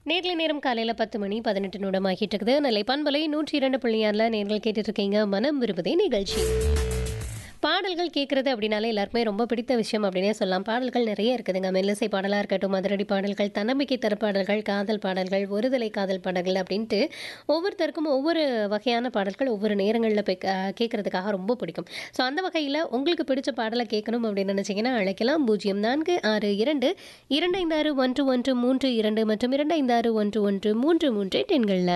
நேர்ல நேரம் காலையில் பத்து மணி பதினெட்டு நிமிடம் ஆகிட்டு இருக்குது நெல்லை பண்பலை நூற்றி இரண்டு புள்ளியாரில் நேர்கள் கேட்டுட்டு இருக்கீங்க மனம் விரும்புதே நிகழ்ச்சி பாடல்கள் கேட்குறது அப்படின்னாலே எல்லாருக்குமே ரொம்ப பிடித்த விஷயம் அப்படின்னே சொல்லலாம் பாடல்கள் நிறைய இருக்குதுங்க மெல்லிசை பாடலாக இருக்கட்டும் மதுரடி பாடல்கள் தன்னம்பிக்கை தர பாடல்கள் காதல் பாடல்கள் ஒருதலை காதல் பாடல்கள் அப்படின்ட்டு ஒவ்வொருத்தருக்கும் ஒவ்வொரு வகையான பாடல்கள் ஒவ்வொரு நேரங்களில் போய் கே- கேட்கறதுக்காக ரொம்ப பிடிக்கும் ஸோ அந்த வகையில் உங்களுக்கு பிடிச்ச பாடலை கேட்கணும் அப்படின்னு நினச்சிங்கன்னா அழைக்கலாம் பூஜ்ஜியம் நான்கு ஆறு இரண்டு இரண்டு ஐந்து ஆறு ஒன்று ஒன்று மூன்று இரண்டு மற்றும் இரண்டு ஐந்து ஆறு ஒன்று ஒன்று மூன்று மூன்று எண்களில்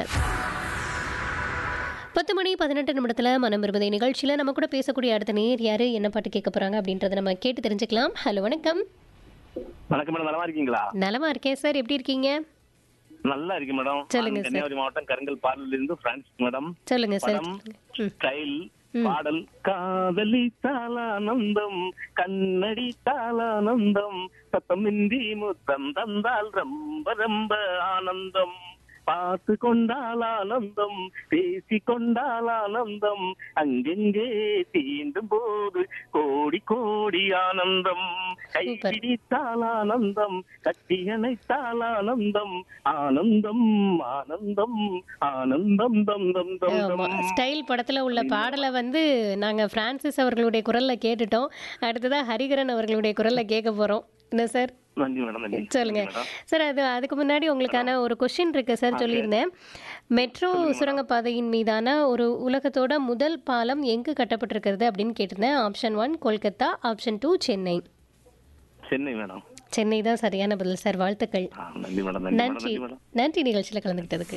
பத்து மணி பதினெட்டு நிமிடத்தில் மனம் விரும்புதை நிகழ்ச்சியில் நம்ம கூட பேசக்கூடிய அடுத்த நேர் யாரு என்ன பாட்டு கேட்க போறாங்க அப்படின்றத நம்ம கேட்டு தெரிஞ்சுக்கலாம் ஹலோ வணக்கம் வணக்கம் மேடம் நல்லா இருக்கீங்களா நலமா இருக்கேன் சார் எப்படி இருக்கீங்க நல்லா இருக்கு மேடம் சொல்லுங்க நான் கன்னியாகுமரி மாவட்டம் கருங்கல் பார்லில் இருந்து பிரான்சிஸ் மேடம் சொல்லுங்க சார் படம் ஸ்டைல் பாடல் காதலி தாளானந்தம் கண்ணடி தாளானந்தம் சத்தமின்றி முத்தம் தந்தால் ரொம்ப ரொம்ப ஆனந்தம் பார்த்து கொண்டால் ஆனந்தம் பேசி கொண்டால் ஆனந்தம் அங்கெங்கே தீண்டும் போது கோடி கோடி ஆனந்தம் கை Super. பிடித்தால் ஆனந்தம் கட்டி அணைத்தால் ஆனந்தம் ஆனந்தம் ஆனந்தம் ஆனந்தம் தம் தம் தம் ஆமா தம் ஸ்டைல் படத்துல உள்ள பாடலை வந்து நாங்க பிரான்சிஸ் அவர்களுடைய குரல்ல கேட்டுட்டோம் அடுத்ததா ஹரிகரன் அவர்களுடைய குரல்ல கேட்க போறோம் என்ன சார் நன்றி மேடம் நன்றி சொல்லுங்க நன்றி மேடம். சார் அது அதுக்கு முன்னாடி உங்களுக்கான ஒரு கொஸ்டின் இருக்கு சார் சொல்லியிருந்தேன் மெட்ரோ சுரங்கப்பாதையின் மீதான ஒரு உலகத்தோட முதல் பாலம் எங்கு கட்டப்பட்டிருக்கிறது அப்படின்னு கேட்டிருந்தேன் option one Kolkata option two Chennai Chennai madam Chennai தான் சரியான பதில் சார் வாழ்த்துக்கள் ஆ, நன்றி மேடம் நன்றி மேடம் நன்றி நன்றி மேடம் நன்றி நிகழ்ச்சியில் கலந்துக்கிட்டதுக்கு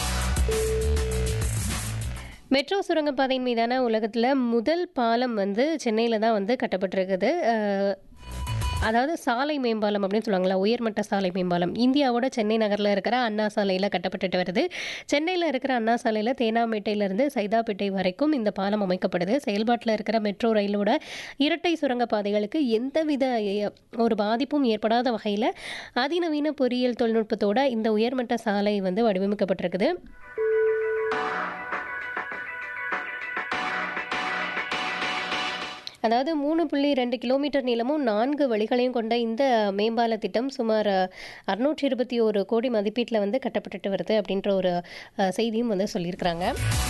மெட்ரோ சுரங்கப்பாதையின் மீதான உலகத்தில் முதல் பாலம் வந்து சென்னையில் தான் வந்து கட்டப்பட்டிருக்குது அஹ், அதாவது சாலை மேம்பாலம் அப்படின்னு சொல்லுவாங்களா உயர்மட்ட சாலை மேம்பாலம் இந்தியாவோட சென்னை நகரில் இருக்கிற அண்ணா சாலையில் கட்டப்பட்டுட்டு வருது சென்னையில் இருக்கிற அண்ணா சாலையில் தேனாம்பேட்டையிலேருந்து சைதாப்பேட்டை வரைக்கும் இந்த பாலம் அமைக்கப்படுது செயல்பாட்டில் இருக்கிற மெட்ரோ ரயிலோட இரட்டை சுரங்கப்பாதைகளுக்கு எந்தவித எ- ஒரு பாதிப்பும் ஏற்படாத வகையில் அதிநவீன பொறியியல் தொழில்நுட்பத்தோட இந்த உயர்மட்ட சாலை வந்து வடிவமைக்கப்பட்டிருக்குது அதாவது மூணு புள்ளி ரெண்டு கிலோமீட்டர் நீளமும் நான்கு வழிகளையும் கொண்ட இந்த மேம்பால திட்டம் சுமார் அறுநூற்றி இருபத்தி ஒரு கோடி மதிப்பீட்டில் வந்து கட்டப்பட்டுட்டு வருது அப்படின்ற ஒரு அஹ், செய்தியும் வந்து சொல்லியிருக்கிறாங்க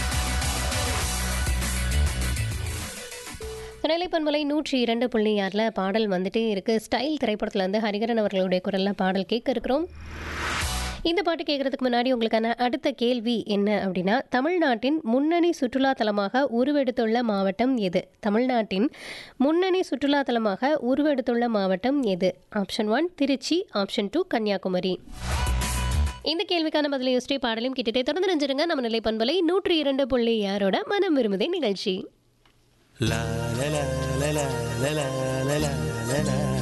நிலைப்பன்மலை நூற்றி இரண்டு புள்ளி ஆறில் பாடல் வந்துட்டே இருக்கு ஸ்டைல் திரைப்படத்துல இருந்து ஹரிகரன் அவர்களுடைய குரல்ல பாடல் கேட்க இருக்கிறோம் இந்த பாட்டு கேட்கறதுக்கு முன்னாடி உங்களுக்கான அடுத்த கேள்வி என்ன அப்படின்னா தமிழ்நாட்டின் முன்னணி சுற்றுலா தலமாக உருவெடுத்துள்ள மாவட்டம் எது தமிழ்நாட்டின் முன்னணி சுற்றுலா தலமாக உருவெடுத்துள்ள மாவட்டம் எது option one Tiruchi option two Kanyakumari இந்த கேள்விக்கான பதிலை யோசிச்சு பாடலையும் கேட்டுட்டே தொடர்ந்து நினைச்சிருங்க நம்ம நிலை பண்பலை நூற்றி இரண்டு புள்ளி ஆறோட மனம் விரும்புதே நிகழ்ச்சி La la la la la la la la la la la